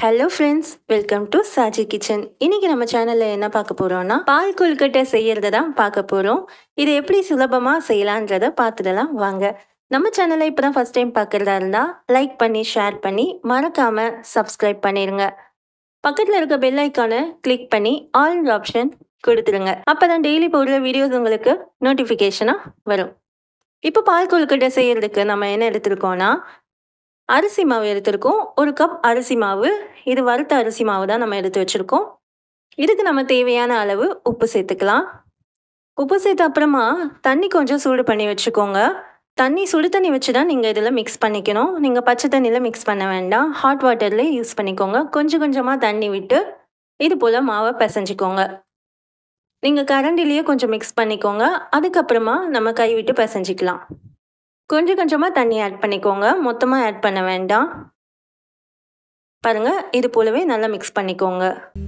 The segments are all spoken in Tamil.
hello friends welcome to Saji kitchen இன்னைக்கு நம்ம சேனலில் என்ன பார்க்க போகிறோம்னா பால் கொழுக்கட்டை செய்யறத தான் பார்க்க போகிறோம் இது எப்படி சுலபமாக செய்யலான்றத பார்த்துடலாம் வாங்க நம்ம சேனலை இப்போ தான் ஃபஸ்ட் டைம் பார்க்குறதா இருந்தால் லைக் பண்ணி ஷேர் பண்ணி மறக்காமல் சப்ஸ்கிரைப் பண்ணிடுங்க பக்கத்தில் இருக்க பெல் ஐக்கானை கிளிக் பண்ணி ஆல் ஆப்ஷன் கொடுத்துருங்க அப்போ தான் டெய்லி போடுற வீடியோஸ் உங்களுக்கு நோட்டிஃபிகேஷனாக வரும் இப்போ பால் கொழுக்கட்டை செய்யறதுக்கு நம்ம என்ன எடுத்திருக்கோம்னா அரிசி மாவு எடுத்திருக்கோம் ஒரு கப் அரிசி மாவு இது வறுத்த அரிசி மாவு தான் நம்ம எடுத்து வச்சுருக்கோம் இதுக்கு நம்ம தேவையான அளவு உப்பு சேர்த்துக்கலாம் உப்பு சேர்த்த அப்புறமா தண்ணி கொஞ்சம் சூடு பண்ணி வச்சுக்கோங்க தண்ணி சுடு தண்ணி வச்சு தான் நீங்கள் இதில் மிக்ஸ் பண்ணிக்கணும் நீங்கள் பச்சை தண்ணியில் மிக்ஸ் பண்ண வேண்டாம் ஹாட் வாட்டர்லேயே யூஸ் பண்ணிக்கோங்க கொஞ்சம் கொஞ்சமாக தண்ணி விட்டு இது போல் மாவை பிசைஞ்சிக்கோங்க நீங்கள் கரண்டிலேயே கொஞ்சம் மிக்ஸ் பண்ணிக்கோங்க அதுக்கப்புறமா நம்ம கை விட்டு பிசைஞ்சிக்கலாம் கொஞ்சம் கொஞ்சமாக தண்ணி ஆட் பண்ணிக்கோங்க மொத்தமாக ஆட் பண்ண வேண்டாம் பாருங்கள் இது போலவே நல்லா மிக்ஸ் பண்ணிக்கோங்க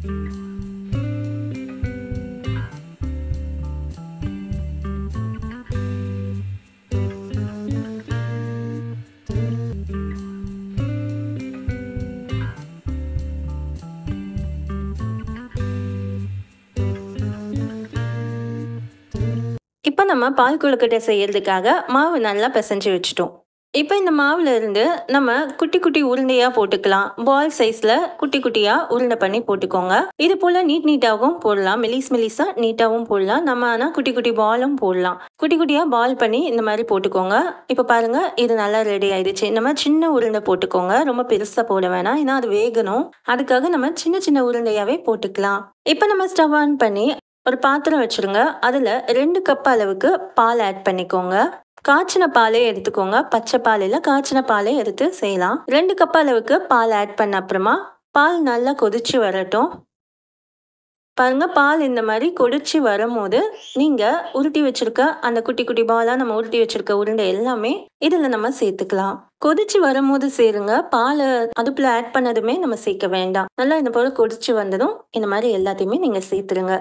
இப்போ நம்ம பால் கொழுக்கட்டை செய்யறதுக்காக மாவு நல்லா பிசைஞ்சு வச்சுட்டோம் இப்போ இந்த மாவுல இருந்து நம்ம குட்டி குட்டி உருண்டையாக போட்டுக்கலாம் பால் சைஸில் குட்டி குட்டியாக உருண்டை பண்ணி போட்டுக்கோங்க இது போல் நீட் நீட்டாகவும் போடலாம் மெலிஸ் மெலிஸாக நீட்டாகவும் போடலாம் நம்ம ஆனால் குட்டி குட்டி பாலும் போடலாம் குட்டி குட்டியாக பால் பண்ணி இந்த மாதிரி போட்டுக்கோங்க இப்போ பாருங்கள் இது நல்லா ரெடி ஆயிடுச்சு நம்ம சின்ன உருண்டை போட்டுக்கோங்க ரொம்ப பெருசாக போட வேணாம் ஏன்னா அது வேகணும் அதுக்காக நம்ம சின்ன சின்ன உருண்டையாகவே போட்டுக்கலாம் இப்போ நம்ம ஸ்டவ் ஆன் பண்ணி ஒரு பாத்திரம் வச்சுருங்க அதில் ரெண்டு கப் அளவுக்கு பால் ஆட் பண்ணிக்கோங்க காய்ச்சின பாலே எடுத்துக்கோங்க பச்சை பால் இல்லை காய்ச்சின பாலே எடுத்து செய்யலாம் ரெண்டு கப் அளவுக்கு பால் ஆட் பண்ண அப்புறமா பால் நல்லா கொதிச்சு வரட்டும் பாருங்க பால் இந்த மாதிரி கொதிச்சு வரும்போது நீங்கள் உருட்டி வச்சிருக்க அந்த குட்டி குட்டி பாலாக நம்ம உருட்டி வச்சிருக்க உருண்டை எல்லாமே இதில் நம்ம சேர்த்துக்கலாம் கொதிச்சு வரும்போது சேருங்க பாலை அடுப்பில் ஆட் பண்ணதுமே நம்ம சேர்க்க வேண்டாம் நல்லா இந்த போல் கொதிச்சு வந்ததும் இந்த மாதிரி எல்லாத்தையுமே நீங்கள் சேர்த்துருங்க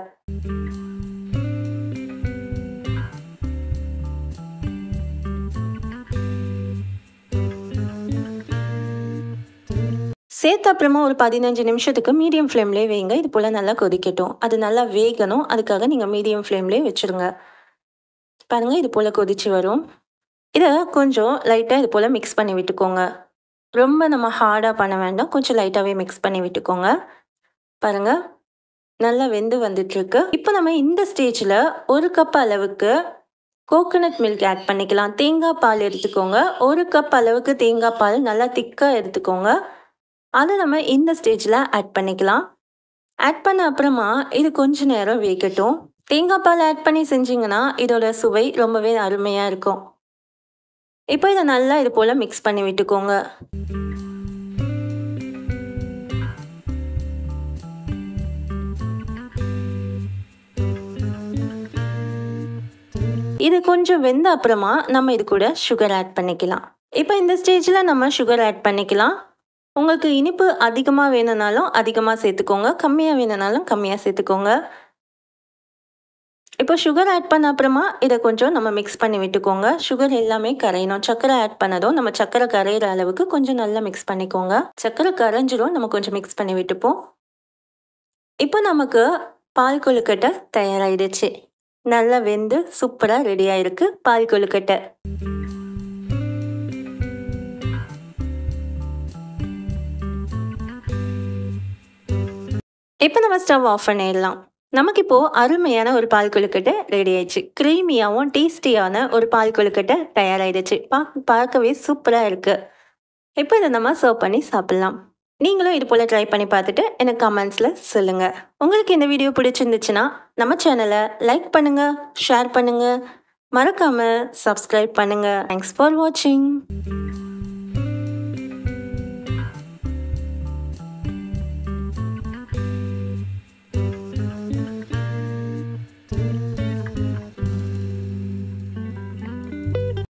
சேர்த்த அப்புறமா ஒரு பதினஞ்சு நிமிஷத்துக்கு மீடியம் ஃப்ளேம்லேயே வைங்க இது போல் நல்லா கொதிக்கட்டும் அது நல்லா வேகணும் அதுக்காக நீங்கள் மீடியம் ஃப்ளேம்லேயே வச்சுருங்க பாருங்கள் இது போல் கொதிச்சு வரும் இதை கொஞ்சம் லைட்டாக இது போல் மிக்ஸ் பண்ணி விட்டுக்கோங்க ரொம்ப நம்ம ஹார்டாக பண்ண வேண்டாம் கொஞ்சம் லைட்டாகவே மிக்ஸ் பண்ணி விட்டுக்கோங்க பாருங்கள் நல்லா வெந்து வந்துட்டுருக்கு இப்போ நம்ம இந்த ஸ்டேஜில் ஒரு கப் அளவுக்கு கோகோனட் மில்க் ஆட் பண்ணிக்கலாம் தேங்காய் பால் எடுத்துக்கோங்க ஒரு கப் அளவுக்கு தேங்காய் பால் நல்லா திக்காக எடுத்துக்கோங்க அதை நம்ம இந்த ஸ்டேஜில் ஆட் பண்ணிக்கலாம் ஆட் பண்ண அப்புறமா இது கொஞ்ச நேரம் வேகட்டும் தேங்காய் பால் ஆட் பண்ணி செஞ்சிங்கன்னா இதோட சுவை ரொம்பவே அருமையாக இருக்கும் இப்போ இதை நல்லா இது போல் மிக்ஸ் பண்ணி விட்டுக்கோங்க இது கொஞ்சம் வெந்த அப்புறமா நம்ம இது கூட சுகர் ஆட் பண்ணிக்கலாம் இப்போ இந்த ஸ்டேஜில் நம்ம சுகர் ஆட் பண்ணிக்கலாம் உங்களுக்கு இனிப்பு அதிகமாக வேணும்னாலும் அதிகமாக சேர்த்துக்கோங்க கம்மியாக வேணும்னாலும் கம்மியாக சேர்த்துக்கோங்க இப்போ சுகர் ஆட் பண்ண அப்புறமா இதை கொஞ்சம் நம்ம மிக்ஸ் பண்ணி விட்டுக்கோங்க சுகர் எல்லாமே கரையணும் சர்க்கரை ஆட் பண்ணதும் நம்ம சர்க்கரை கரையிற அளவுக்கு கொஞ்சம் நல்லா மிக்ஸ் பண்ணிக்கோங்க சர்க்கரை கரைஞ்சிரும் நம்ம கொஞ்சம் மிக்ஸ் பண்ணி விட்டுப்போம் இப்போ நமக்கு பால் கொழுக்கட்டை தயாராகிடுச்சு நல்லா வெந்து சூப்பராக ரெடி ஆயிருக்கு பால் கொழுக்கட்டை இப்போ நம்ம ஸ்டவ் ஆஃப் பண்ணிடலாம் நமக்கு இப்போது அருமையான ஒரு பால் கொழுக்கட்டை ரெடி ஆயிடுச்சு க்ரீமியாகவும் டேஸ்டியான ஒரு பால் கொழுக்கட்டை தயாராகிடுச்சு பா பார்க்கவே சூப்பராக இருக்குது இப்போ இதை நம்ம சர்வ் பண்ணி சாப்பிட்லாம் நீங்களும் இது போல் ட்ரை பண்ணி பார்த்துட்டு எனக்கு கமெண்ட்ஸில் சொல்லுங்கள் உங்களுக்கு இந்த வீடியோ பிடிச்சிருந்துச்சுன்னா நம்ம சேனலை லைக் பண்ணுங்கள் ஷேர் பண்ணுங்கள் மறக்காமல் சப்ஸ்கிரைப் பண்ணுங்கள் தேங்க்ஸ் ஃபார் வாட்சிங்